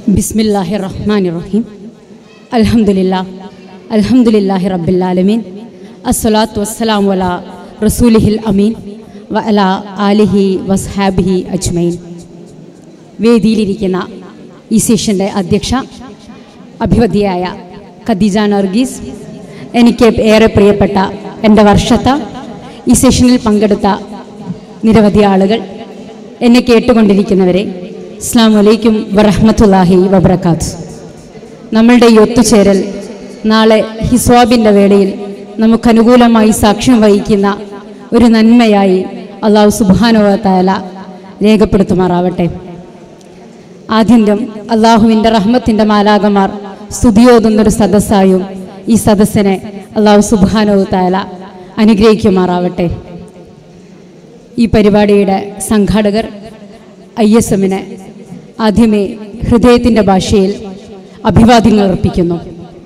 ബിസ്മില്ലാഹി റഹ്മാൻ റഹീം അൽഹംദുലില്ലാ അൽഹംദുലില്ലാഹി റബ്ബിൽ ആലമീൻ അസ്സലാത്തു വസ്സലാമു അലാ റസൂലിഹിൽ അമീൻ വ അലാ ആലിഹി വസ്ഹാബിഹി അജ്മൈൻ വേദിയിലിരിക്കുന്ന ഈ സെഷൻ്റെ അധ്യക്ഷ അഭിവദിയായ ഖദീജ നർഗീസ് എനിക്ക് ഏറെ പ്രിയപ്പെട്ട എൻ്റെ വർഷത്ത ഈ സെഷനിൽ പങ്കെടുത്ത നിരവധി ആളുകൾ എന്നെ കേട്ടുകൊണ്ടിരിക്കുന്നവരെ അസ്സാം വലൈക്കും വറഹമത്തല്ലാഹി വബർക്കാത്ത് നമ്മളുടെ ഈ ഒത്തുചേരൽ നാളെ ഹിസ്വാബിൻ്റെ വേളയിൽ നമുക്കനുകൂലമായി സാക്ഷ്യം വഹിക്കുന്ന ഒരു നന്മയായി അള്ളാഹു സുബാനുവത്താല രേഖപ്പെടുത്തുമാറാവട്ടെ ആദ്യം അള്ളാഹുവിൻ്റെ റഹ്മത്തിൻ്റെ മാലാകമാർ സ്തുതിയോതുന്നൊരു സദസ്സായും ഈ സദസ്സിനെ അള്ളാഹു സുബാനുവത്താല അനുഗ്രഹിക്കുമാറാവട്ടെ ഈ പരിപാടിയുടെ സംഘാടകർ ഐ എസ് എമ്മിന് ആദ്യമേ ഹൃദയത്തിൻ്റെ ഭാഷയിൽ അഭിവാദ്യങ്ങൾ അർപ്പിക്കുന്നു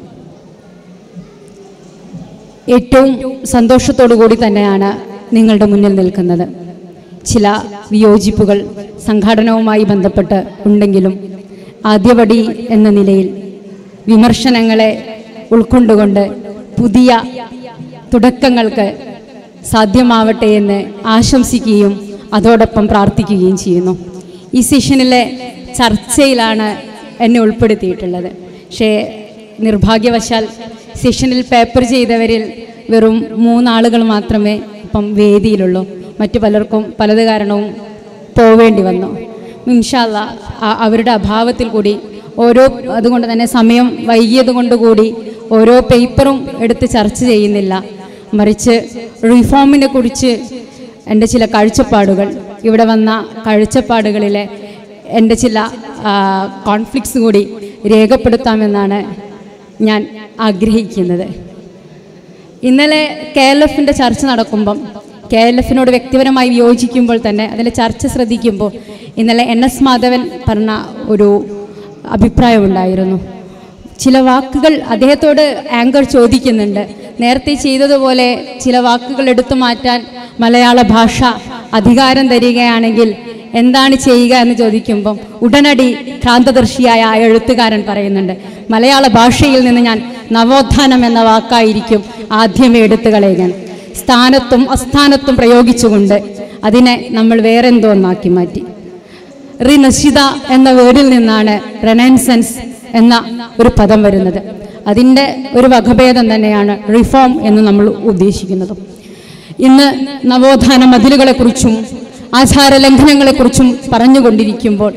ഏറ്റവും സന്തോഷത്തോടു കൂടി തന്നെയാണ് നിങ്ങളുടെ മുന്നിൽ നിൽക്കുന്നത് ചില വിയോജിപ്പുകൾ സംഘാടനവുമായി ബന്ധപ്പെട്ട് ഉണ്ടെങ്കിലും ആദ്യപടി എന്ന നിലയിൽ വിമർശനങ്ങളെ ഉൾക്കൊണ്ടുകൊണ്ട് പുതിയ തുടക്കങ്ങൾക്ക് സാധ്യമാവട്ടെ എന്ന് ആശംസിക്കുകയും അതോടൊപ്പം പ്രാർത്ഥിക്കുകയും ചെയ്യുന്നു ഈ സെഷനിലെ ചർച്ചയിലാണ് എന്നെ ഉൾപ്പെടുത്തിയിട്ടുള്ളത് പക്ഷേ നിർഭാഗ്യവശാൽ സെഷനിൽ പേപ്പർ ചെയ്തവരിൽ വെറും മൂന്നാളുകൾ മാത്രമേ ഇപ്പം വേദിയിലുള്ളൂ മറ്റു പലർക്കും പലത് കാരണവും പോവേണ്ടി വന്നു ഇൻഷാല്ല അവരുടെ അഭാവത്തിൽ കൂടി ഓരോ അതുകൊണ്ട് തന്നെ സമയം വൈകിയത് കൊണ്ട് കൂടി ഓരോ പേപ്പറും എടുത്ത് ചർച്ച ചെയ്യുന്നില്ല മറിച്ച് റിഫോമിനെ കുറിച്ച് എൻ്റെ ചില കാഴ്ചപ്പാടുകൾ ഇവിടെ വന്ന കാഴ്ചപ്പാടുകളിലെ എൻ്റെ ചില കോൺഫ്ലിക്ട്സ് കൂടി രേഖപ്പെടുത്താമെന്നാണ് ഞാൻ ആഗ്രഹിക്കുന്നത് ഇന്നലെ കെ എൽ എഫിൻ്റെ ചർച്ച നടക്കുമ്പം കെ എൽ എഫിനോട് വ്യക്തിപരമായി വിയോജിക്കുമ്പോൾ തന്നെ അതിൻ്റെ ചർച്ച ശ്രദ്ധിക്കുമ്പോൾ ഇന്നലെ എൻ എസ് മാധവൻ പറഞ്ഞ ഒരു അഭിപ്രായമുണ്ടായിരുന്നു ചില വാക്കുകൾ അദ്ദേഹത്തോട് ആങ്കർ ചോദിക്കുന്നുണ്ട് നേരത്തെ ചെയ്തതുപോലെ ചില വാക്കുകൾ എടുത്തു മാറ്റാൻ മലയാള ഭാഷ അധികാരം തരികയാണെങ്കിൽ എന്താണ് ചെയ്യുക എന്ന് ചോദിക്കുമ്പം ഉടനടി ഭ്രാന്തദർശിയായ ആ എഴുത്തുകാരൻ പറയുന്നുണ്ട് മലയാള ഭാഷയിൽ നിന്ന് ഞാൻ നവോത്ഥാനം എന്ന വാക്കായിരിക്കും ആദ്യമേ എടുത്തു കളയുകയാണ് സ്ഥാനത്തും അസ്ഥാനത്തും പ്രയോഗിച്ചുകൊണ്ട് അതിനെ നമ്മൾ വേറെന്തോ ഒന്നാക്കി മാറ്റി റിനഷിത എന്ന വേർഡിൽ നിന്നാണ് റെനൻസൻസ് എന്ന ഒരു പദം വരുന്നത് അതിൻ്റെ ഒരു വകഭേദം തന്നെയാണ് റിഫോം എന്ന് നമ്മൾ ഉദ്ദേശിക്കുന്നത് ഇന്ന് നവോത്ഥാന മതിലുകളെക്കുറിച്ചും ആചാര ലംഘനങ്ങളെക്കുറിച്ചും പറഞ്ഞുകൊണ്ടിരിക്കുമ്പോൾ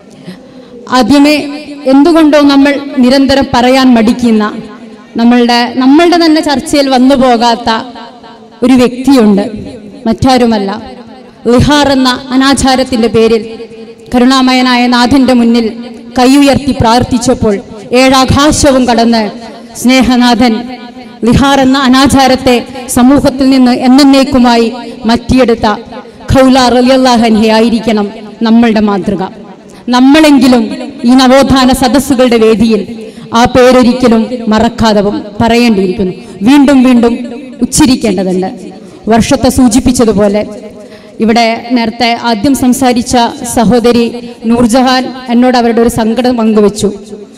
ആദ്യമേ എന്തുകൊണ്ടോ നമ്മൾ നിരന്തരം പറയാൻ മടിക്കുന്ന നമ്മളുടെ നമ്മളുടെ തന്നെ ചർച്ചയിൽ വന്നു പോകാത്ത ഒരു വ്യക്തിയുണ്ട് മറ്റാരുമല്ല ലിഹാർ എന്ന അനാചാരത്തിന്റെ പേരിൽ കരുണാമയനായ നാഥന്റെ മുന്നിൽ കൈയുയർത്തി പ്രാർത്ഥിച്ചപ്പോൾ ഏഴാകാശവും കടന്ന് സ്നേഹനാഥൻ ലിഹാർ എന്ന അനാചാരത്തെ സമൂഹത്തിൽ നിന്ന് എന്നേക്കുമായി മാറ്റിയെടുത്ത ഖൗല റലിയല്ലാഹൻഹെ ആയിരിക്കണം നമ്മളുടെ മാതൃക നമ്മളെങ്കിലും ഈ നവോത്ഥാന സദസ്സുകളുടെ വേദിയിൽ ആ പേരൊരിക്കലും മറക്കാതെ പറയേണ്ടിയിരിക്കുന്നു വീണ്ടും വീണ്ടും ഉച്ചരിക്കേണ്ടതുണ്ട് വർഷത്തെ സൂചിപ്പിച്ചതുപോലെ ഇവിടെ നേരത്തെ ആദ്യം സംസാരിച്ച സഹോദരി നൂർജഹാൻ എന്നോട് അവരുടെ ഒരു സങ്കടം പങ്കുവച്ചു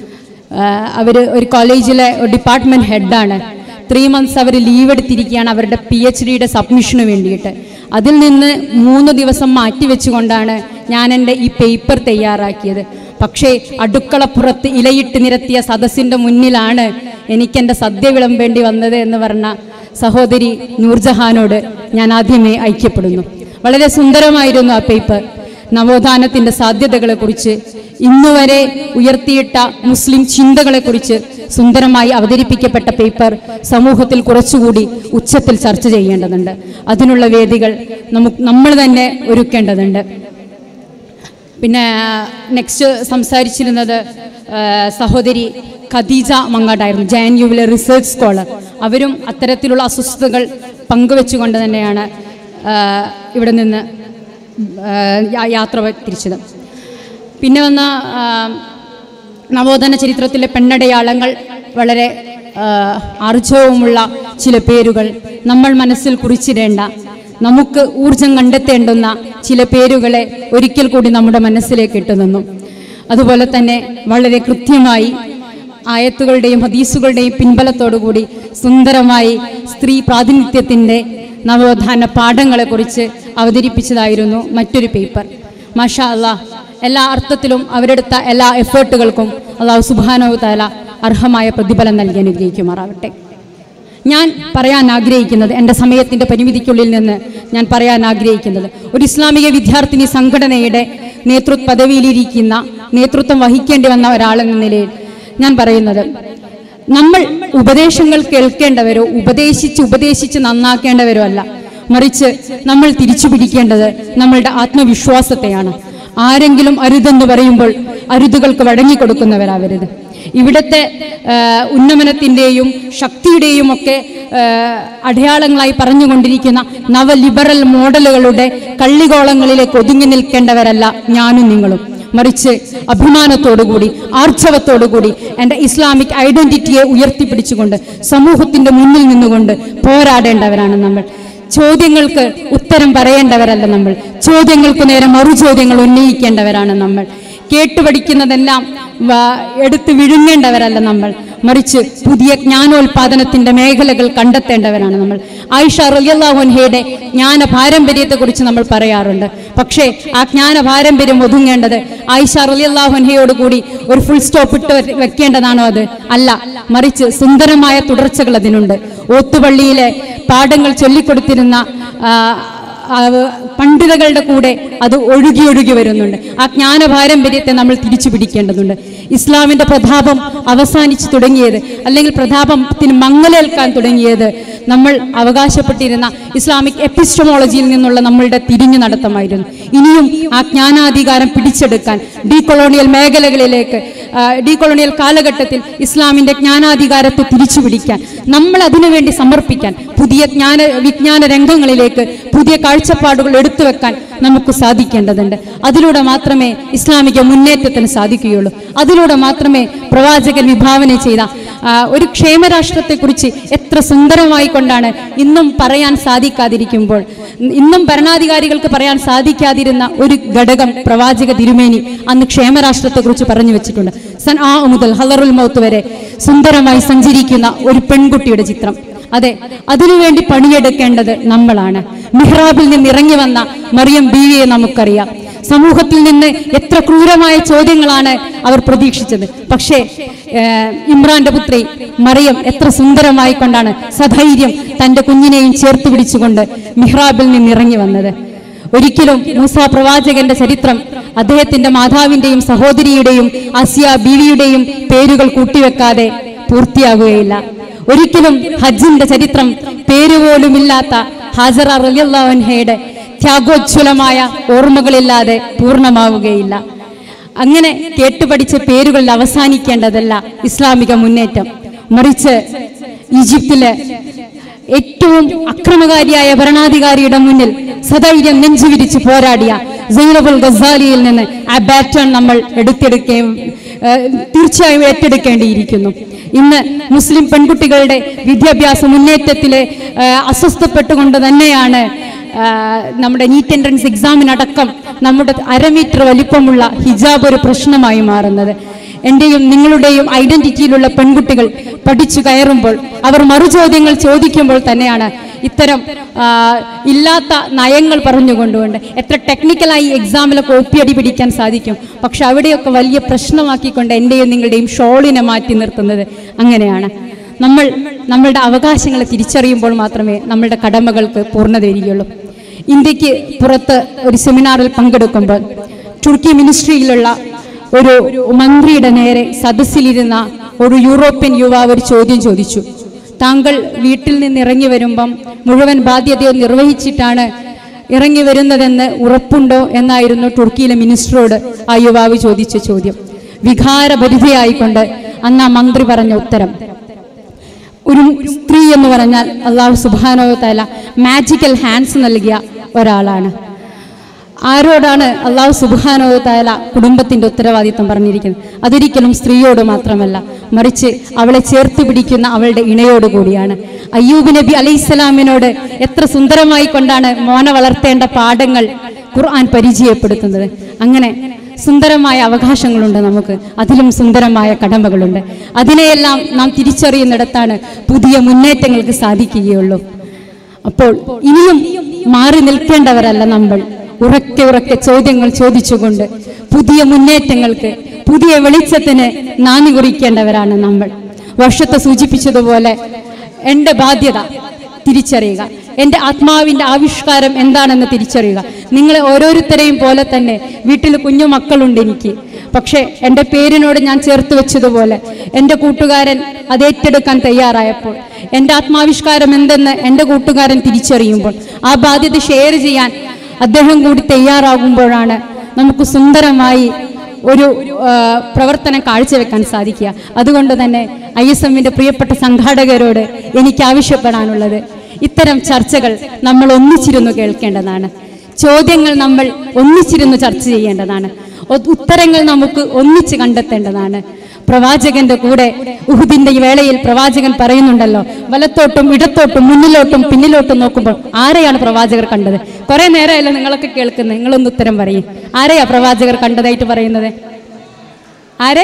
അവർ ഒരു കോളേജിലെ ഒരു ഡിപ്പാർട്ട്മെന്റ് ഹെഡാണ് ത്രീ മന്ത്സ് അവർ ലീവ് എടുത്തിരിക്കുകയാണ് അവരുടെ പി എച്ച് ഡിയുടെ സബ്മിഷന് വേണ്ടിയിട്ട് അതിൽ നിന്ന് മൂന്ന് ദിവസം മാറ്റിവെച്ചുകൊണ്ടാണ് ഞാൻ എൻ്റെ ഈ പേപ്പർ തയ്യാറാക്കിയത് പക്ഷേ അടുക്കളപ്പുറത്ത് ഇലയിട്ട് നിരത്തിയ സദസ്സിൻ്റെ മുന്നിലാണ് എനിക്കെൻ്റെ സദ്യ വിളമ്പേണ്ടി വന്നത് എന്ന് പറഞ്ഞ സഹോദരി നൂർജഹാനോട് ഞാൻ ആദ്യമേ ഐക്യപ്പെടുന്നു വളരെ സുന്ദരമായിരുന്നു ആ പേപ്പർ നവോത്ഥാനത്തിൻ്റെ സാധ്യതകളെക്കുറിച്ച് ഇന്നുവരെ ഉയർത്തിയിട്ട മുസ്ലിം ചിന്തകളെക്കുറിച്ച് സുന്ദരമായി അവതരിപ്പിക്കപ്പെട്ട പേപ്പർ സമൂഹത്തിൽ കുറച്ചുകൂടി ഉച്ചത്തിൽ ചർച്ച ചെയ്യേണ്ടതുണ്ട് അതിനുള്ള വേദികൾ നമുക്ക് നമ്മൾ തന്നെ ഒരുക്കേണ്ടതുണ്ട് പിന്നെ നെക്സ്റ്റ് സംസാരിച്ചിരുന്നത് സഹോദരി ഖദീജ മങ്ങാട്ടായിരുന്നു ജെ എൻ യുവിലെ റിസർച്ച് സ്കോളർ അവരും അത്തരത്തിലുള്ള അസ്വസ്ഥതകൾ പങ്കുവെച്ചുകൊണ്ട് തന്നെയാണ് ഇവിടെ നിന്ന് യാത്ര തിരിച്ചത് പിന്നെ വന്ന നവോത്ഥാന ചരിത്രത്തിലെ പെണ്ണടയാളങ്ങൾ വളരെ ആർജവമുള്ള ചില പേരുകൾ നമ്മൾ മനസ്സിൽ കുറിച്ചിടേണ്ട നമുക്ക് ഊർജം കണ്ടെത്തേണ്ടുന്ന ചില പേരുകളെ ഒരിക്കൽ കൂടി നമ്മുടെ മനസ്സിലേക്ക് ഇട്ടു നിന്നു അതുപോലെ തന്നെ വളരെ കൃത്യമായി ആയത്തുകളുടെയും ഹദീസുകളുടെയും പിൻബലത്തോടുകൂടി സുന്ദരമായി സ്ത്രീ പ്രാതിനിധ്യത്തിൻ്റെ നവോത്ഥാന പാഠങ്ങളെക്കുറിച്ച് അവതരിപ്പിച്ചതായിരുന്നു മറ്റൊരു പേപ്പർ മാഷാ അള്ളാഹ് എല്ലാ അർത്ഥത്തിലും അവരെടുത്ത എല്ലാ എഫേർട്ടുകൾക്കും അള്ളാഹു സുബാനോ താല അർഹമായ പ്രതിഫലം നൽകി അനുഗ്രഹിക്കുമാറാവട്ടെ ഞാൻ പറയാൻ ആഗ്രഹിക്കുന്നത് എൻ്റെ സമയത്തിൻ്റെ പരിമിതിക്കുള്ളിൽ നിന്ന് ഞാൻ പറയാൻ ആഗ്രഹിക്കുന്നത് ഒരു ഇസ്ലാമിക വിദ്യാർത്ഥിനി സംഘടനയുടെ നേതൃത്വ പദവിയിലിരിക്കുന്ന നേതൃത്വം വഹിക്കേണ്ടി വന്ന ഒരാളെന്ന നിലയിൽ ഞാൻ പറയുന്നത് നമ്മൾ ഉപദേശങ്ങൾ കേൾക്കേണ്ടവരോ ഉപദേശിച്ച് ഉപദേശിച്ച് നന്നാക്കേണ്ടവരോ അല്ല മറിച്ച് നമ്മൾ തിരിച്ചു പിടിക്കേണ്ടത് നമ്മളുടെ ആത്മവിശ്വാസത്തെയാണ് ആരെങ്കിലും അരുതെന്ന് പറയുമ്പോൾ അരുതുകൾക്ക് വഴങ്ങിക്കൊടുക്കുന്നവരാവരുത് ഇവിടുത്തെ ആ, ഉന്നമനത്തിൻ്റെയും ശക്തിയുടെയും ഒക്കെ ആ, അടയാളങ്ങളായി പറഞ്ഞുകൊണ്ടിരിക്കുന്ന നവലിബറൽ മോഡലുകളുടെ കള്ളികോളങ്ങളിലേക്ക് ഒതുങ്ങി നിൽക്കേണ്ടവരല്ല ഞാനും നിങ്ങളും മറിച്ച് അഭിമാനത്തോടുകൂടി ആർജവത്തോടുകൂടി എൻ്റെ ഇസ്ലാമിക് ഐഡന്റിറ്റിയെ ഉയർത്തിപ്പിടിച്ചുകൊണ്ട് സമൂഹത്തിന്റെ മുന്നിൽ നിന്നുകൊണ്ട് പോരാടേണ്ടവരാണ് നമ്മൾ ചോദ്യങ്ങൾക്ക് ഉത്തരം പറയേണ്ടവരല്ല നമ്മൾ ചോദ്യങ്ങൾക്ക് നേരെ മറുചോദ്യങ്ങൾ ഉന്നയിക്കേണ്ടവരാണ് നമ്മൾ കേട്ടുപഠിക്കുന്നതെല്ലാം വ- എടുത്ത് വിഴുങ്ങേണ്ടവരല്ല നമ്മൾ മറിച്ച് പുതിയ ജ്ഞാനോൽപാദനത്തിന്റെ മേഖലകൾ കണ്ടെത്തേണ്ടവരാണ് നമ്മൾ ആയിഷ റലിയല്ലാഹുൻഹയുടെ ജ്ഞാന പാരമ്പര്യത്തെക്കുറിച്ച് നമ്മൾ പറയാറുണ്ട് പക്ഷേ ആ ജ്ഞാന പാരമ്പര്യം ഒതുങ്ങേണ്ടത് ആയിഷ റലിയല്ലാഹുൻഹയോട് കൂടി ഒരു ഫുൾ സ്റ്റോപ്പ് ഇട്ട് വെ- വെക്കേണ്ടതാണോ അത് അല്ല മറിച്ച് സുന്ദരമായ തുടർച്ചകൾ അതിനുണ്ട് ഓത്തുപള്ളിയിലെ പാഠങ്ങൾ ചൊല്ലിക്കൊടുത്തിരുന്ന ആ, ആ, പണ്ഡിതകളുടെ കൂടെ അത് ഒഴുകി ഒഴുകി വരുന്നുണ്ട് ആ ജ്ഞാന പാരമ്പര്യത്തെ നമ്മൾ തിരിച്ചു പിടിക്കേണ്ടതുണ്ട് ഇസ്ലാമിന്റെ പ്രതാപം അവസാനിച്ചു തുടങ്ങിയത് അല്ലെങ്കിൽ പ്രതാപത്തിന് മങ്ങലേൽക്കാൻ തുടങ്ങിയത് നമ്മൾ അവകാശപ്പെട്ടിരുന്ന ഇസ്ലാമിക് എപ്പിസ്റ്റമോളജിയിൽ നിന്നുള്ള നമ്മളുടെ തിരിഞ്ഞു നടത്തമായിരുന്നു ഇനിയും ആ ജ്ഞാനാധികാരം പിടിച്ചെടുക്കാൻ ഡീകൊളോണിയൽ മേഖലകളിലേക്ക് ആ, ഡീകൊളോണിയൽ കാലഘട്ടത്തിൽ ഇസ്ലാമിന്റെ ജ്ഞാനാധികാരത്തെ തിരിച്ചു പിടിക്കാൻ നമ്മൾ അതിനുവേണ്ടി സമർപ്പിക്കാൻ പുതിയ ജ്ഞാന വിജ്ഞാന രംഗങ്ങളിലേക്ക് പുതിയ കാഴ്ചപ്പാടുകൾ എടുത്തു വെക്കാൻ നമുക്ക് സാധിക്കേണ്ടതുണ്ട് അതിലൂടെ മാത്രമേ ഇസ്ലാമിക മുന്നേറ്റത്തിന് സാധിക്കുകയുള്ളൂ അതിലൂടെ മാത്രമേ പ്രവാചകൻ വിഭാവന ചെയ്ത ആ, ഒരു ക്ഷേമരാഷ്ട്രത്തെക്കുറിച്ച് എത്ര സുന്ദരമായി കൊണ്ടാണ് ഇന്നും പറയാൻ സാധിക്കാതിരിക്കുമ്പോൾ ഇന്നും ഭരണാധികാരികൾക്ക് പറയാൻ സാധിക്കാതിരുന്ന ഒരു ഘടകം പ്രവാചക തിരുമേനി അന്ന് ക്ഷേമരാഷ്ട്രത്തെക്കുറിച്ച് പറഞ്ഞു വെച്ചിട്ടുണ്ട് സൻ ആ മുതൽ ഹലറുൽ മൗത്ത് വരെ സുന്ദരമായി സഞ്ചരിക്കുന്ന ഒരു പെൺകുട്ടിയുടെ ചിത്രം അതെ അതിനുവേണ്ടി പണിയെടുക്കേണ്ടത് നമ്മളാണ് മിഹ്റാബിൽ നിന്ന് ഇറങ്ങി വന്ന മറിയം ബീവിയെ നമുക്കറിയാം സമൂഹത്തിൽ നിന്ന് എത്ര ക്രൂരമായ ചോദ്യങ്ങളാണ് അവർ പ്രതീക്ഷിച്ചത് പക്ഷേ ഏഹ്, ഇമ്രാന്റെ പുത്രി മറിയം എത്ര സുന്ദരമായി കൊണ്ടാണ് സധൈര്യം തന്റെ കുഞ്ഞിനെയും ചേർത്ത് പിടിച്ചുകൊണ്ട് മിഹ്റാബിൽ നിന്ന് ഇറങ്ങി വന്നത് ഒരിക്കലും മൂസ പ്രവാചകന്റെ ചരിത്രം അദ്ദേഹത്തിന്റെ മാതാവിന്റെയും സഹോദരിയുടെയും ആസിയ ബീവിയുടെയും പേരുകൾ കൂട്ടിവെക്കാതെ പൂർത്തിയാകുകയില്ല ഒരിക്കലും ഹജ്ജിന്റെ ചരിത്രം പേരുപോലുമില്ലാത്ത ഹാജറ റലിയല്ലാഹയുടെ ത്യാഗോജ്വലമായ ഓർമ്മകളില്ലാതെ പൂർണ്ണമാവുകയില്ല അങ്ങനെ കേട്ടുപഠിച്ച പേരുകളിൽ അവസാനിക്കേണ്ടതല്ല ഇസ്ലാമിക മുന്നേറ്റം മറിച്ച് ഈജിപ്തിലെ ഏറ്റവും അക്രമകാരിയായ ഭരണാധികാരിയുടെ മുന്നിൽ സധൈര്യം നെഞ്ചുവിരിച്ച് പോരാടിയ സൈനബുൽ ഗസാലിയിൽ നിന്ന് ആ ബാറ്റൺ നമ്മൾ എടുത്തെടുക്കുകയും ഏഹ്, തീർച്ചയായും ഏറ്റെടുക്കേണ്ടിയിരിക്കുന്നു ഇന്ന് മുസ്ലിം പെൺകുട്ടികളുടെ വിദ്യാഭ്യാസ മുന്നേറ്റത്തിലെ ഏഹ്, അസ്വസ്ഥപ്പെട്ടുകൊണ്ട് തന്നെയാണ് ആഹ്, നമ്മുടെ നീറ്റ് എൻട്രൻസ് എക്സാമിനടക്കം നമ്മുടെ അരമീറ്റർ വലിപ്പമുള്ള ഹിജാബ് ഒരു പ്രശ്നമായി മാറുന്നത് എന്റെയും നിങ്ങളുടെയും ഐഡന്റിറ്റിയിലുള്ള പെൺകുട്ടികൾ പഠിച്ചു കയറുമ്പോൾ അവർ മറുചോദ്യങ്ങൾ ചോദിക്കുമ്പോൾ തന്നെയാണ് ഇത്തരം ആ, ഇല്ലാത്ത നയങ്ങൾ പറഞ്ഞുകൊണ്ടുകൊണ്ട് എത്ര ടെക്നിക്കലായി എക്സാമിലൊക്കെ ഒപ്പിയടി പിടിക്കാൻ സാധിക്കും പക്ഷെ അവിടെയൊക്കെ വലിയ പ്രശ്നമാക്കിക്കൊണ്ട് എൻ്റെയും നിങ്ങളുടെയും ഷോളിനെ മാറ്റി നിർത്തുന്നത് അങ്ങനെയാണ് നമ്മൾ നമ്മളുടെ അവകാശങ്ങളെ തിരിച്ചറിയുമ്പോൾ മാത്രമേ നമ്മളുടെ കടമകൾക്ക് പൂർണ്ണത വരികയുള്ളൂ ഇന്ത്യക്ക് പുറത്ത് ഒരു സെമിനാറിൽ പങ്കെടുക്കുമ്പോൾ തുർക്കി മിനിസ്ട്രിയിലുള്ള ഒരു മന്ത്രിയുടെ നേരെ സദസ്സിലിരുന്ന ഒരു യൂറോപ്യൻ യുവാവ് ഒരു ചോദ്യം ചോദിച്ചു താങ്കൾ വീട്ടിൽ നിന്ന് ഇറങ്ങി വരുമ്പം മുഴുവൻ ബാധ്യതയും നിർവഹിച്ചിട്ടാണ് ഇറങ്ങി വരുന്നതെന്ന് ഉറപ്പുണ്ടോ എന്നായിരുന്നു തുർക്കിയിലെ മിനിസ്റ്ററോട് ആ യുവാവ് ചോദിച്ച ചോദ്യം വികാരഭരിതയായിക്കൊണ്ട് അന്ന് ആ മന്ത്രി പറഞ്ഞ ഉത്തരം ഒരു സ്ത്രീ എന്ന് പറഞ്ഞാൽ അള്ളാഹു സുബാനോ തല മാജിക്കൽ ഹാൻഡ്സ് നൽകിയ ഒരാളാണ് ആരോടാണ് അള്ളാഹു സുബാനോ തല കുടുംബത്തിന്റെ ഉത്തരവാദിത്തം പറഞ്ഞിരിക്കുന്നത് അതൊരിക്കലും സ്ത്രീയോട് മാത്രമല്ല മറിച്ച് അവളെ ചേർത്ത് പിടിക്കുന്ന അവളുടെ ഇണയോട് കൂടിയാണ് അയ്യൂബ് നബി അലൈഹിസ്സലാമിനോട് എത്ര സുന്ദരമായി കൊണ്ടാണ് മോനെ വളർത്തേണ്ട പാഠങ്ങൾ ഖുർആൻ പരിചയപ്പെടുത്തുന്നത് അങ്ങനെ സുന്ദരമായ അവകാശങ്ങളുണ്ട് നമുക്ക് അതിലും സുന്ദരമായ കടമകളുണ്ട് അതിനെയെല്ലാം നാം തിരിച്ചറിയുന്നിടത്താണ് പുതിയ മുന്നേറ്റങ്ങൾക്ക് സാധിക്കുകയുള്ളൂ അപ്പോൾ ഇനിയും മാറി നിൽക്കേണ്ടവരല്ല നമ്മൾ ഉറക്കെ ഉറക്കെ ചോദ്യങ്ങൾ ചോദിച്ചുകൊണ്ട് പുതിയ മുന്നേറ്റങ്ങൾക്ക് പുതിയ വെളിച്ചത്തിന് നാന്ദി കുറിക്കേണ്ടവരാണ് നമ്മൾ വർഷത്തെ സൂചിപ്പിച്ചതുപോലെ എൻ്റെ ബാധ്യത തിരിച്ചറിയുക എൻ്റെ ആത്മാവിൻ്റെ ആവിഷ്കാരം എന്താണെന്ന് തിരിച്ചറിയുക നിങ്ങളെ ഓരോരുത്തരെയും പോലെ തന്നെ വീട്ടിൽ കുഞ്ഞു മക്കളുണ്ട് എനിക്ക് പക്ഷേ എൻ്റെ പേരിനോട് ഞാൻ ചേർത്ത് വെച്ചതുപോലെ എൻ്റെ കൂട്ടുകാരൻ അത് ഏറ്റെടുക്കാൻ തയ്യാറായപ്പോൾ എൻ്റെ ആത്മാവിഷ്കാരം എന്തെന്ന് എൻ്റെ കൂട്ടുകാരൻ തിരിച്ചറിയുമ്പോൾ ആ ബാധ്യത ഷെയർ ചെയ്യാൻ അദ്ദേഹം കൂടി തയ്യാറാകുമ്പോഴാണ് നമുക്ക് സുന്ദരമായി ഒരു ആ, പ്രവർത്തനം കാഴ്ചവെക്കാൻ സാധിക്കുക അതുകൊണ്ട് തന്നെ ഐ എസ് എമ്മിൻ്റെ പ്രിയപ്പെട്ട സംഘാടകരോട് എനിക്ക് ആവശ്യപ്പെടാനുള്ളത് ഇത്തരം ചർച്ചകൾ നമ്മൾ ഒന്നിച്ചിരുന്നു കേൾക്കേണ്ടതാണ് ചോദ്യങ്ങൾ നമ്മൾ ഒന്നിച്ചിരുന്നു ചർച്ച ചെയ്യേണ്ടതാണ് ഒ- ഉത്തരങ്ങൾ നമുക്ക് ഒന്നിച്ച് കണ്ടെത്തേണ്ടതാണ് പ്രവാചകന്റെ കൂടെ ഉഹുദിന്റെ ഈ വേളയിൽ പ്രവാചകൻ പറയുന്നുണ്ടല്ലോ വലത്തോട്ടും ഇടത്തോട്ടും മുന്നിലോട്ടും പിന്നിലോട്ടും നോക്കുമ്പോൾ ആരെയാണ് പ്രവാചകർ കണ്ടത് കുറെ നേരമല്ലോ നിങ്ങളൊക്കെ കേൾക്കുന്നത് നിങ്ങളൊന്ന് ഉത്തരം പറയും ആരെയാ പ്രവാചകർ കണ്ടതായിട്ട് പറയുന്നത് ആരെ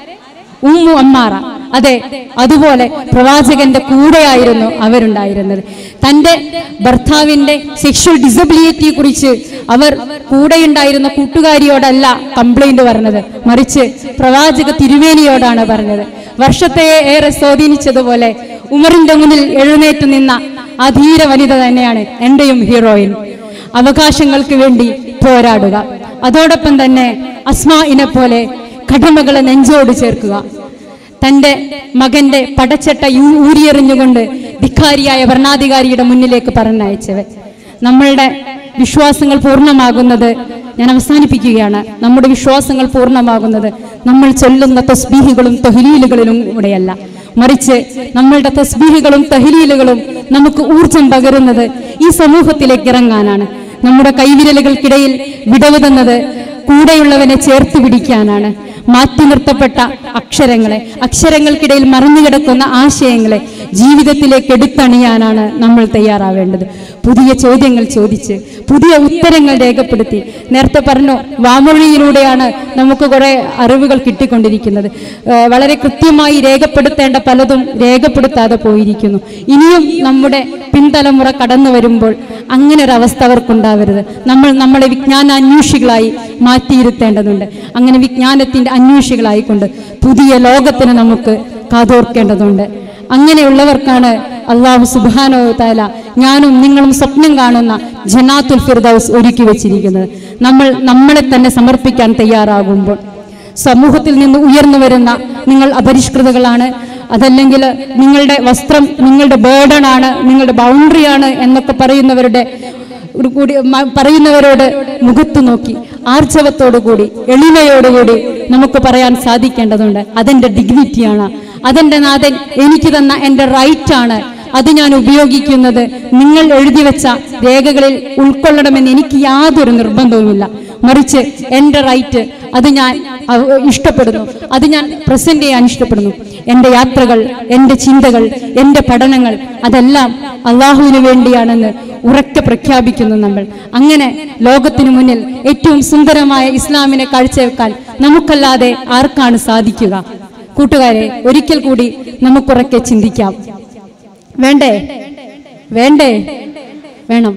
ഉമ്മു അമ്മാറ അതെ അതുപോലെ പ്രവാചകന്റെ കൂടെയായിരുന്നു അവരുണ്ടായിരുന്നത് തന്റെ ഭർത്താവിന്റെ സെക്ഷൽ ഡിസബിലിറ്റിയെ കുറിച്ച് അവർ കൂടെയുണ്ടായിരുന്ന കൂട്ടുകാരിയോടല്ല കംപ്ലൈന്റ് പറഞ്ഞത് മറിച്ച് പ്രവാചക തിരുവേനിയോടാണ് പറഞ്ഞത് വർഷത്തെ ഏറെ സ്വാധീനിച്ചതുപോലെ ഉമറിന്റെ മുന്നിൽ എഴുന്നേറ്റ് നിന്ന ആ ധീര വനിത തന്നെയാണ് എന്റെയും ഹീറോയിൻ അവകാശങ്ങൾക്ക് വേണ്ടി പോരാടുക അതോടൊപ്പം തന്നെ അസ്മാഇനെ പോലെ കടമകളെ നെഞ്ചോട് ചേർക്കുക തന്റെ മകന്റെ പടച്ചട്ട യൂ- ഊരിയെറിഞ്ഞുകൊണ്ട് ധിക്കാരിയായ ഭരണാധികാരിയുടെ മുന്നിലേക്ക് പറഞ്ഞയച്ചവൻ നമ്മളുടെ വിശ്വാസങ്ങൾ പൂർണ്ണമാകുന്നത് ഞാൻ അവസാനിപ്പിക്കുകയാണ് നമ്മുടെ വിശ്വാസങ്ങൾ പൂർണ്ണമാകുന്നത് നമ്മൾ ചൊല്ലുന്ന തസ്ബീഹുകളും തൊഹലീലുകളിലും കൂടെയല്ല മറിച്ച് നമ്മളുടെ തസ്ബീഹുകളും തഹലീലുകളും നമുക്ക് ഊർജം പകരുന്നത് ഈ സമൂഹത്തിലേക്ക് ഇറങ്ങാനാണ് നമ്മുടെ കൈവിരലുകൾക്കിടയിൽ വിടവ് തന്നത് കൂടെയുള്ളവനെ ചേർത്ത് പിടിക്കാനാണ് മാറ്റി നിർത്തപ്പെട്ട അക്ഷരങ്ങളെ അക്ഷരങ്ങൾക്കിടയിൽ മറഞ്ഞു കിടക്കുന്ന ആശയങ്ങളെ ജീവിതത്തിലേക്ക് എടുത്തണിയാനാണ് നമ്മൾ തയ്യാറാവേണ്ടത് പുതിയ ചോദ്യങ്ങൾ ചോദിച്ച് പുതിയ ഉത്തരങ്ങൾ രേഖപ്പെടുത്തി നേരത്തെ പറഞ്ഞു വാമൊഴിയിലൂടെയാണ് നമുക്ക് കുറെ അറിവുകൾ കിട്ടിക്കൊണ്ടിരിക്കുന്നത് ഏഹ് വളരെ കൃത്യമായി രേഖപ്പെടുത്തേണ്ട പലതും രേഖപ്പെടുത്താതെ പോയിരിക്കുന്നു ഇനിയും നമ്മുടെ പിൻതലമുറ കടന്നു വരുമ്പോൾ അങ്ങനെ ഒരു അവസ്ഥ അവർക്കുണ്ടാവരുത് നമ്മൾ നമ്മളെ വിജ്ഞാന അന്വേഷികളായി മാറ്റിയിരുത്തേണ്ടതുണ്ട് അങ്ങനെ വിജ്ഞാനത്തിന്റെ അന്വേഷികളായിക്കൊണ്ട് പുതിയ ലോകത്തിന് നമുക്ക് കാതോർക്കേണ്ടതുണ്ട് അങ്ങനെയുള്ളവർക്കാണ് അള്ളാഹു സുബാനോ താല ഞാനും നിങ്ങളും സ്വപ്നം കാണുന്ന ജനാത്തുൽ ഫിർദൌസ് ഒരുക്കി വെച്ചിരിക്കുന്നത് നമ്മൾ നമ്മളെ തന്നെ സമർപ്പിക്കാൻ തയ്യാറാകുമ്പോൾ സമൂഹത്തിൽ നിന്ന് ഉയർന്നു വരുന്ന നിങ്ങൾ അപരിഷ്കൃതകളാണ് അതല്ലെങ്കിൽ നിങ്ങളുടെ വസ്ത്രം നിങ്ങളുടെ ബേർഡനാണ് നിങ്ങളുടെ ബൗണ്ടറിയാണ് എന്നൊക്കെ പറയുന്നവരുടെ ഒരു കൂടി മ- പറയുന്നവരോട് മുഖത്തു നോക്കി ആർജവത്തോടു കൂടി എളിമയോടുകൂടി നമുക്ക് പറയാൻ സാധിക്കേണ്ടതുണ്ട് അതെന്റെ ഡിഗ്നിറ്റിയാണ് അതെന്റെ നാഥൻ എനിക്ക് തന്ന എൻ്റെ റൈറ്റാണ് അത് ഞാൻ ഉപയോഗിക്കുന്നത് നിങ്ങൾ എഴുതി വെച്ച രേഖകളിൽ ഉൾക്കൊള്ളണമെന്ന് എനിക്ക് യാതൊരു നിർബന്ധവുമില്ല മറിച്ച് എൻ്റെ റൈറ്റ് അത് ഞാൻ അവ- ഇഷ്ടപ്പെടുന്നു അത് ഞാൻ പ്രസന്റ് ചെയ്യാൻ ഇഷ്ടപ്പെടുന്നു എൻ്റെ യാത്രകൾ എൻ്റെ ചിന്തകൾ എൻ്റെ പഠനങ്ങൾ അതെല്ലാം അള്ളാഹുവിന് വേണ്ടിയാണെന്ന് ഉറക്കെ പ്രഖ്യാപിക്കുന്നു നമ്മൾ അങ്ങനെ ലോകത്തിനു മുന്നിൽ ഏറ്റവും സുന്ദരമായ ഇസ്ലാമിനെ കാഴ്ചവെക്കാൻ നമുക്കല്ലാതെ ആർക്കാണ് സാധിക്കുക കൂട്ടുകാരെ ഒരിക്കൽ കൂടി നമുക്കുറക്കെ ചിന്തിക്കാം വേണ്ടേ വേണ്ടേ വേണം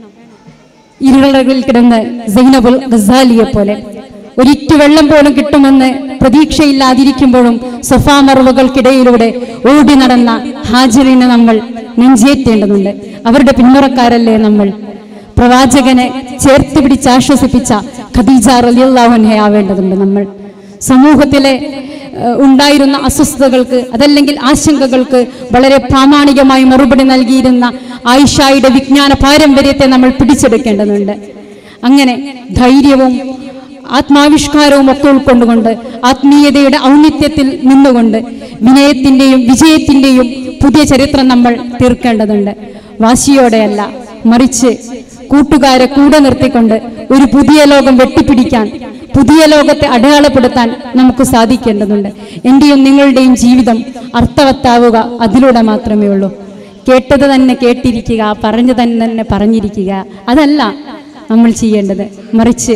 ഇരുളകളിൽ കിടന്ന് സൈനബുൽ ഗസാലിയെ പോലെ ഒരിറ്റു വെള്ളം പോലും കിട്ടുമെന്ന് പ്രതീക്ഷയില്ലാതിരിക്കുമ്പോഴും സഫാ മറവുകൾക്കിടയിലൂടെ ഓടി നടന്ന ഹാജറിനെ നമ്മൾ നെഞ്ചേറ്റേണ്ടതുണ്ട് അവരുടെ പിന്മുറക്കാരല്ലേ നമ്മൾ പ്രവാചകനെ ചേർത്ത് പിടിച്ച് ആശ്വസിപ്പിച്ച ഖദീജ റലിയുള്ളാഹുനെ ആവേണ്ടതുണ്ട് നമ്മൾ സമൂഹത്തിലെ ഏഹ്, ഉണ്ടായിരുന്ന അസ്വസ്ഥതകൾക്ക് അതല്ലെങ്കിൽ ആശങ്കകൾക്ക് വളരെ പ്രാമാണികമായി മറുപടി നൽകിയിരുന്ന ആയിഷായുടെ വിജ്ഞാന പാരമ്പര്യത്തെ നമ്മൾ പിടിച്ചെടുക്കേണ്ടതുണ്ട് അങ്ങനെ ധൈര്യവും ആത്മാവിഷ്കാരവും ഒക്കെ ഉൾക്കൊണ്ടുകൊണ്ട് ആത്മീയതയുടെ ഔന്നിത്യത്തിൽ നിന്നുകൊണ്ട് വിനയത്തിന്റെയും വിജയത്തിന്റെയും പുതിയ ചരിത്രം നമ്മൾ തീർക്കേണ്ടതുണ്ട് വാശിയോടെയല്ല മറിച്ച് കൂട്ടുകാരെ കൂടെ നിർത്തിക്കൊണ്ട് ഒരു പുതിയ ലോകം വെട്ടിപ്പിടിക്കാൻ പുതിയ ലോകത്തെ അടയാളപ്പെടുത്താൻ നമുക്ക് സാധിക്കേണ്ടതുണ്ട് എന്റെയും നിങ്ങളുടെയും ജീവിതം അർത്ഥവത്താവുക അതിലൂടെ മാത്രമേ ഉള്ളൂ കേട്ടത് തന്നെ കേട്ടിരിക്കുക പറഞ്ഞു തന്നെ തന്നെ പറഞ്ഞിരിക്കുക അതല്ല നമ്മൾ ചെയ്യേണ്ടത് മറിച്ച്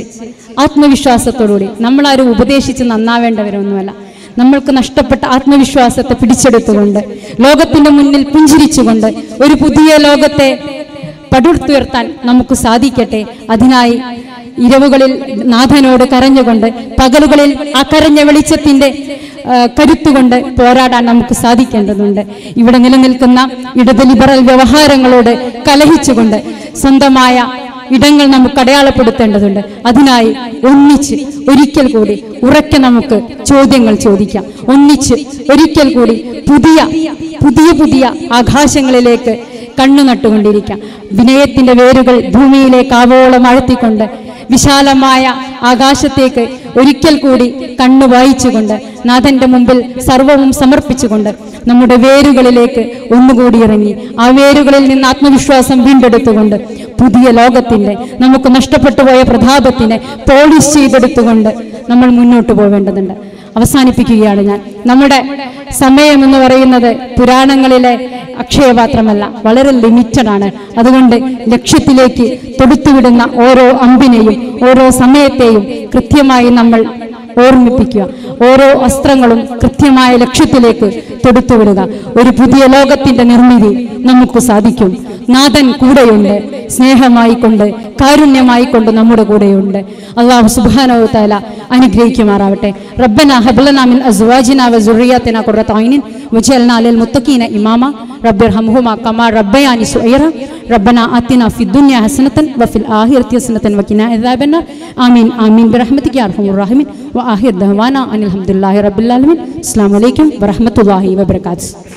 ആത്മവിശ്വാസത്തോടുകൂടി നമ്മളാരും ഉപദേശിച്ച് നന്നാവേണ്ടവരൊന്നുമല്ല നമ്മൾക്ക് നഷ്ടപ്പെട്ട ആത്മവിശ്വാസത്തെ പിടിച്ചെടുത്തുകൊണ്ട് ലോകത്തിന്റെ മുന്നിൽ പുഞ്ചിരിച്ചുകൊണ്ട് ഒരു പുതിയ ലോകത്തെ പടുത്തുയർത്താൻ നമുക്ക് സാധിക്കട്ടെ അതിനായി ഇരവുകളിൽ നാഥനോട് കരഞ്ഞുകൊണ്ട് പകലുകളിൽ ആ കരഞ്ഞ വെളിച്ചത്തിന്റെ ആ, കരുത്തുകൊണ്ട് പോരാടാൻ നമുക്ക് സാധിക്കേണ്ടതുണ്ട് ഇവിടെ നിലനിൽക്കുന്ന ഇടത് ലിബറൽ വ്യവഹാരങ്ങളോട് കലഹിച്ചുകൊണ്ട് സ്വന്തമായ ഇടങ്ങൾ നമുക്ക് അടയാളപ്പെടുത്തേണ്ടതുണ്ട് അതിനായി ഒന്നിച്ച് ഒരിക്കൽ കൂടി ഉറക്കെ നമുക്ക് ചോദ്യങ്ങൾ ചോദിക്കാം ഒന്നിച്ച് ഒരിക്കൽ കൂടി പുതിയ പുതിയ പുതിയ ആകാശങ്ങളിലേക്ക് കണ്ണു നട്ടുകൊണ്ടിരിക്കാം വിനയത്തിന്റെ വേരുകൾ ഭൂമിയിലേക്ക് ആവോളം അഴത്തിക്കൊണ്ട് വിശാലമായ ആകാശത്തേക്ക് ഒരിക്കൽ കൂടി കണ്ണു വായിച്ചുകൊണ്ട് നാഥന്റെ മുമ്പിൽ സർവവും സമർപ്പിച്ചുകൊണ്ട് നമ്മുടെ വേരുകളിലേക്ക് ഒന്നുകൂടി ഇറങ്ങി ആ വേരുകളിൽ നിന്ന് ആത്മവിശ്വാസം വീണ്ടെടുത്തുകൊണ്ട് പുതിയ ലോകത്തിന്റെ നമുക്ക് നഷ്ടപ്പെട്ടു പോയ പ്രതാപത്തിനെ പോളിഷ് ചെയ്തെടുത്തുകൊണ്ട് നമ്മൾ മുന്നോട്ട് പോവേണ്ടതുണ്ട് അവസാനിപ്പിക്കുകയാണ് ഞാൻ നമ്മുടെ സമയം എന്ന് പറയുന്നത് പുരാണങ്ങളിലെ അക്ഷയപാത്രമല്ല വളരെ ലിമിറ്റഡ് ആണ് അതുകൊണ്ട് ലക്ഷ്യത്തിലേക്ക് തൊടുത്തുവിടുന്ന ഓരോ അമ്പിനെയും ഓരോ സമയത്തെയും കൃത്യമായി നമ്മൾ ഓർമ്മിപ്പിക്കുക ഓരോ അസ്ത്രങ്ങളും കൃത്യമായ ലക്ഷ്യത്തിലേക്ക് തൊടുത്തുവിടുക ഒരു പുതിയ ലോകത്തിന്റെ നിർമ്മിതി നമുക്ക് സാധിക്കും നാഥൻ കൂടെയുണ്ട് സ്നേഹമായി കൊണ്ട് കാരുണ്യമായി കൊണ്ട് നമ്മുടെ കൂടെയുണ്ട് അള്ളാഹു സുബ്ഹാനഹു വ തആല അനുഗ്രഹിക്കുമാറാവട്ടെ റബ്ബന ഹബ്ലന മിൻ അസ്വാജിന വ സുർരിയത്തിന ഖുറത ഐനിൻ വജഅൽനാ ലിൽ മുത്തഖീന ഇമാമ റബ്ബിർഹംഹുമാ കമാ റബ്ബയാനി സുഐറ റബ്ബന ആതിന ഫിദ് ദുനിയ ഹസനതൻ വഫിൽ ആഖിറതി ഹസനതൻ വഖിന അദാബന്ന ആമീൻ ആമീൻ ബിറഹ്മതിക യാ അർഹമർ റഹീമിൻ വ ആഖിർ ദഅവാന അനിൽ ഹംദുലില്ലാഹി റബ്ബിൽ ആലമീൻ അസ്സലാമു അലൈക്കും വറഹ്മത്തുള്ളാഹി വബറകാതുഹു